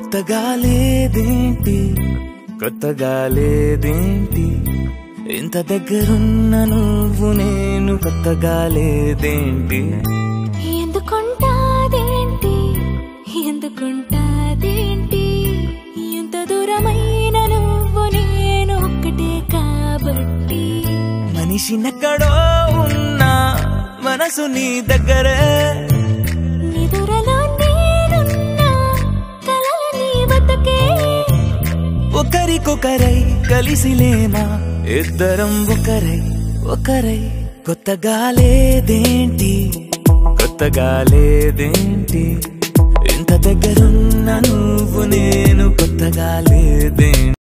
కొత్తగా లేదేంటి కొత్తగా లేదేంటి ఇంత దగ్గరున్న నువ్వు నేను కొత్తగా లేదేంటి ఎందుకుంటాదేంటి ఎందుకుంటాదేంటి ఎంత దూరమైన నువ్వు నేను ఒక్కటే కాబట్టి మనిషినెక్కడో ఉన్నా మనసు నీ దగ్గరే నిదురలో నేనున్నా కలల నీ బతుకే ఒకరికొకరై కలిసిలేమా ఇద్దరం ఒకరై ఒకరై కొత్తగా లేదేంటి కొత్తగా లేదేంటి ఇంత దగ్గరున్న నువ్వు నేను కొత్తగా లేదేంటి